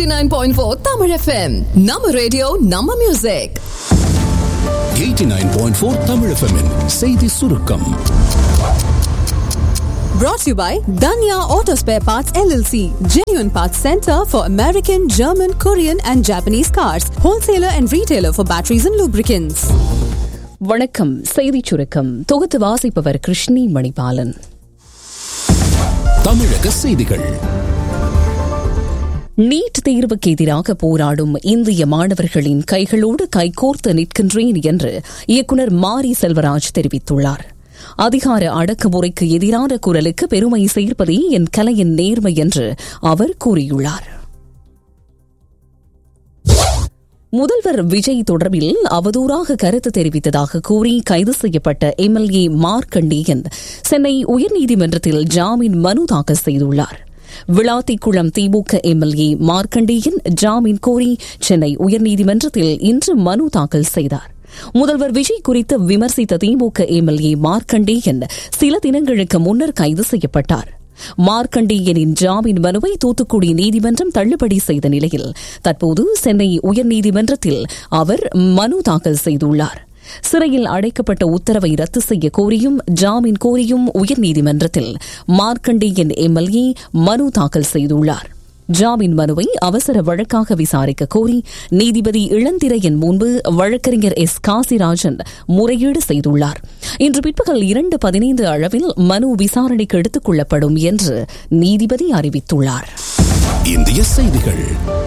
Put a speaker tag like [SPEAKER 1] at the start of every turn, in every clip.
[SPEAKER 1] 89.4 Tamil FM. நம்ம radio நம்ம music
[SPEAKER 2] 89.4 Tamil FM -இன் செய்தி சுருக்கம்
[SPEAKER 1] brought to you by Danya Auto Spare Parts LLC, genuine parts center for American, German, Korean and Japanese cars, wholesaler and retailer for batteries and lubricants.
[SPEAKER 3] வணக்கம் செய்திச் சுருக்கம் தொகுத்து வாசிப்பவர் கிருஷ்ணி மணிபாலன்
[SPEAKER 2] தமிழக செய்திகள்
[SPEAKER 3] நீட் தேர்வுக்கு எதிராக போராடும் இந்திய மாணவர்களின் கைகளோடு கைகோர்த்து நிற்கின்றேன் என்று இயக்குநர் மாரி செல்வராஜ் தெரிவித்துள்ளார் அதிகார அடக்குமுறைக்கு எதிரான குரலுக்கு பெருமை சேர்ப்பதே என் கலையின் நேர்மை என்று அவர் கூறியுள்ளார் முதல்வர் விஜய் தொடர்பில் அவதூறாக கருத்து தெரிவித்ததாக கூறி கைது செய்யப்பட்ட எம்எல்ஏ மார்க்கண்டேயன் சென்னை உயர்நீதிமன்றத்தில் ஜாமீன் மனு தாக்கல் செய்துள்ளார் விளாத்திக்குளம் திமுக எம்எல்ஏ மார்க்கண்டேயன் ஜாமீன் கோரி சென்னை உயர்நீதிமன்றத்தில் இன்று மனு தாக்கல் செய்தார் முதல்வர் விஜய் குறித்து விமர்சித்த திமுக எம்எல்ஏ மார்க்கண்டேயன் சில தினங்களுக்கு முன்னர் கைது செய்யப்பட்டார் மார்க்கண்டேயனின் ஜாமீன் மனுவை தூத்துக்குடி நீதிமன்றம் தள்ளுபடி செய்த நிலையில் தற்போது சென்னை உயர்நீதிமன்றத்தில் அவர் மனு தாக்கல் செய்துள்ளார் சிறையில் அடைக்கப்பட்ட உத்தரவை ரத்து செய்ய கோரியும் ஜாமீன் கோரியும் உயர்நீதிமன்றத்தில் மார்க்கண்டேயன் எம்எல்ஏ மனு தாக்கல் செய்துள்ளார் ஜாமீன் மனுவை அவசர வழக்காக விசாரிக்க கோரி நீதிபதி இளந்திரையன் முன்பு வழக்கறிஞர் எஸ் காசிராஜன் முறையீடு செய்துள்ளார் இன்று பிற்பகல் இரண்டு பதினைந்து அளவில் மனு விசாரணைக்கு எடுத்துக் கொள்ளப்படும் என்று நீதிபதி அறிவித்துள்ளார்
[SPEAKER 2] இந்திய செய்திகள்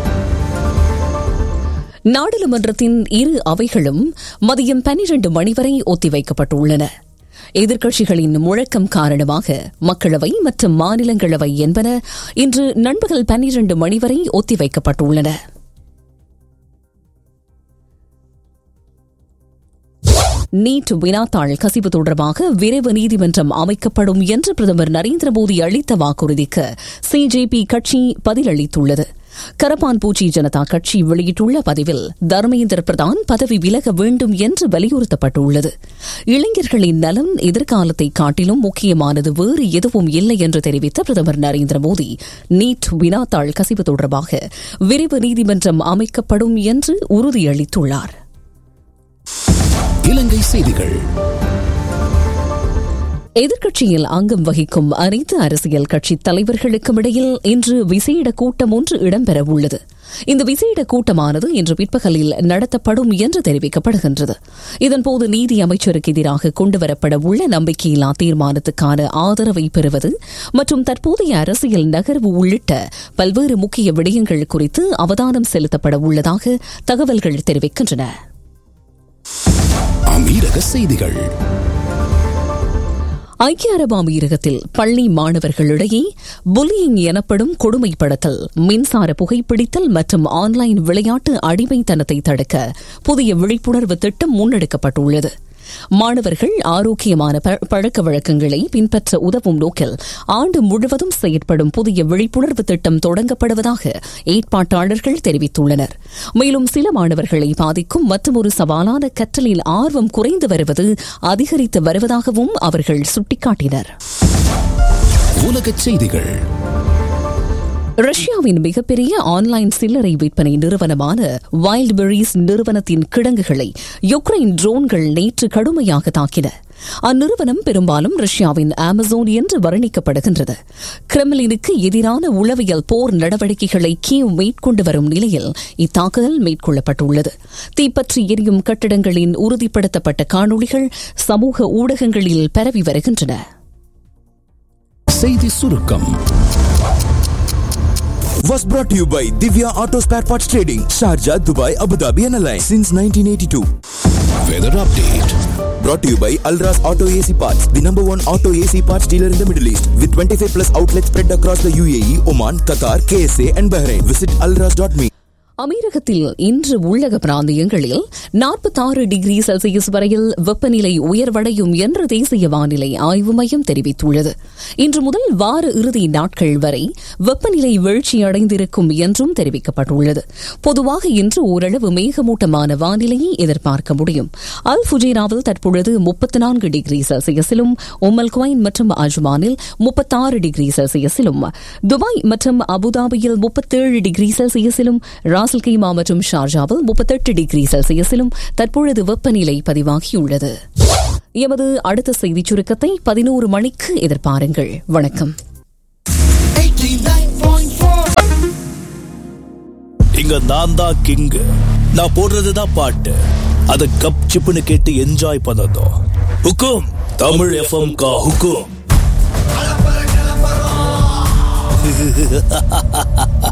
[SPEAKER 3] நாடாளுமன்றத்தின் இரு அவைகளும் மதியம் பனிரண்டு மணி வரை ஒத்திவைக்கப்பட்டுள்ளன எதிர்க்கட்சிகளின் முழக்கம் காரணமாக மக்களவை மற்றும் மாநிலங்களவை என்பன இன்று நண்பகல் பன்னிரண்டு மணி வரை ஒத்திவைக்கப்பட்டுள்ளன நீட் வினாத்தாள் கசிவு தொடர்பாக விரைவு நீதிமன்றம் அமைக்கப்படும் என்று பிரதமர் நரேந்திர மோடி அளித்த வாக்குறுதிக்கு சிஜேபி கட்சி பதிலளித்துள்ளது கரப்பான்பூச்சி ஜனதா கட்சி வெளியிட்டுள்ள பதிவில் தர்மேந்திர பிரதான் பதவி விலக வேண்டும் என்று வலியுறுத்தப்பட்டுள்ளது இளைஞர்களின் நலன் எதிர்காலத்தை காட்டிலும் முக்கியமானது வேறு எதுவும் இல்லை என்று தெரிவித்த பிரதமர் நரேந்திர மோடி நீட் வினாத்தாள் கசிவு தொடர்பாக விரைவு நீதிமன்றம் அமைக்கப்படும் என்று உறுதியளித்துள்ளார்
[SPEAKER 2] இலங்கை செய்திகள்
[SPEAKER 3] எதிர்க்கட்சியில் அங்கம் வகிக்கும் அனைத்து அரசியல் கட்சி தலைவர்களுக்கும் இடையில் இன்று விசேட கூட்டம் ஒன்று இடம்பெறவுள்ளது இந்த விசேட கூட்டமானது இன்று பிற்பகலில் நடத்தப்படும் என்று தெரிவிக்கப்படுகின்றது இதன்போது நீதி அமைச்சருக்கு எதிராக கொண்டுவரப்பட உள்ள நம்பிக்கையில்லா தீர்மானத்துக்கான ஆதரவை பெறுவது மற்றும் தற்போதைய அரசியல் நகர்வு உள்ளிட்ட பல்வேறு முக்கிய விடயங்கள் குறித்து அவதானம் செலுத்தப்பட உள்ளதாக தகவல்கள் தெரிவிக்கின்றன
[SPEAKER 2] அமீரக செய்திகள்
[SPEAKER 3] ஐக்கிய அரபு அமீரகத்தில் பள்ளி மாணவர்களிடையே புல்லியிங் எனப்படும் கொடுமைப்படுத்தல் மின்சார புகைப்பிடித்தல் மற்றும் ஆன்லைன் விளையாட்டு அடிமைத்தனத்தை தடுக்க புதிய விழிப்புணர்வு திட்டம் முன்னெடுக்கப்பட்டுள்ளது மாணவர்கள் ஆரோக்கியமான பழக்க வழக்கங்களை பின்பற்ற உதவும் நோக்கில் ஆண்டு முழுவதும் செயற்படும் புதிய விழிப்புணர்வு திட்டம் தொடங்கப்படுவதாக ஏற்பாட்டாளர்கள் தெரிவித்துள்ளனர் மேலும் சில மாணவர்களை பாதிக்கும் மற்றொரு சவாலான கற்றலில் ஆர்வம் குறைந்து வருவது அதிகரித்து வருவதாகவும் அவர்கள் சுட்டிக்காட்டினர்
[SPEAKER 2] உலகச் செய்திகள்
[SPEAKER 3] ரஷ்யாவின் மிகப்பெரிய ஆன்லைன் சில்லறை விற்பனை நிறுவனமான வைல்ட்பெரிஸ் நிறுவனத்தின் கிடங்குகளை யுக்ரைன் ட்ரோன்கள் நேற்று கடுமையாக தாக்கின அந்நிறுவனம் பெரும்பாலும் ரஷ்யாவின் அமேசான் என்று வர்ணிக்கப்படுகின்றது கிரெம்லினுக்கு எதிரான உளவியல் போர் நடவடிக்கைகளை கீவ் மேற்கொண்டு வரும் நிலையில் இத்தாக்குதல் மேற்கொள்ளப்பட்டுள்ளது தீப்பற்றி எரியும் கட்டிடங்களின் உறுதிப்படுத்தப்பட்ட காணொளிகள் சமூக ஊடகங்களில் பரவி வருகின்றன
[SPEAKER 2] செய்தி சுருக்கம்
[SPEAKER 4] was brought to you by Divya Auto Spare Parts Trading, Sharjah, Dubai, Abu Dhabi and Alliance since 1982.
[SPEAKER 2] Weather update
[SPEAKER 4] Brought to you by Alras Auto AC Parts, the number one auto AC parts dealer in the Middle East, with 25 plus outlets spread across the UAE, Oman, Qatar, KSA and Bahrain. Visit alras.me.
[SPEAKER 3] அமீரகத்தில் இன்று உள்ளக பிராந்தியங்களில் நாற்பத்தாறு degree Celsius வரையில் வெப்பநிலை உயர்வடையும் என்று தேசிய வானிலை ஆய்வு மையம் தெரிவித்துள்ளது இன்று முதல் வார இறுதி நாட்கள் வரை வெப்பநிலை வீழ்ச்சியடைந்திருக்கும் என்றும் தெரிவிக்கப்பட்டுள்ளது பொதுவாக இன்று ஓரளவு மேகமூட்டமான வானிலையை எதிர்பார்க்க முடியும் அல் ஃபுஜேராவில் தற்பொழுது முப்பத்தி நான்கு டிகிரி செல்சியஸிலும் உம்மல் குவைன் மற்றும் அஜ்மானில் முப்பத்தாறு டிகிரி செல்சியஸிலும் துபாய் மற்றும் அபுதாபியில் முப்பத்தேழு டிகிரி செல்சியஸிலும் ராசல் கீமா மற்றும் ஷார்ஜாவில் முப்பத்தெட்டு டிகிரி செல்சியஸிலும் தற்பொழுது வெப்பநிலை பதிவாகியுள்ளது எமது அடுத்த செய்திச் சுருக்கத்தை பதினோரு மணிக்கு எதிர்பாருங்கள் வணக்கம்
[SPEAKER 2] இங்க நான் தான் கிங் நான் போடுறதுதான் பாட்டு அத கப் சிப்புன்னு கேட்டு என்ஜாய் பண்ணதும் ஹுக்கும் தமிழ் எஃப்எம் கா ஹுக்கும்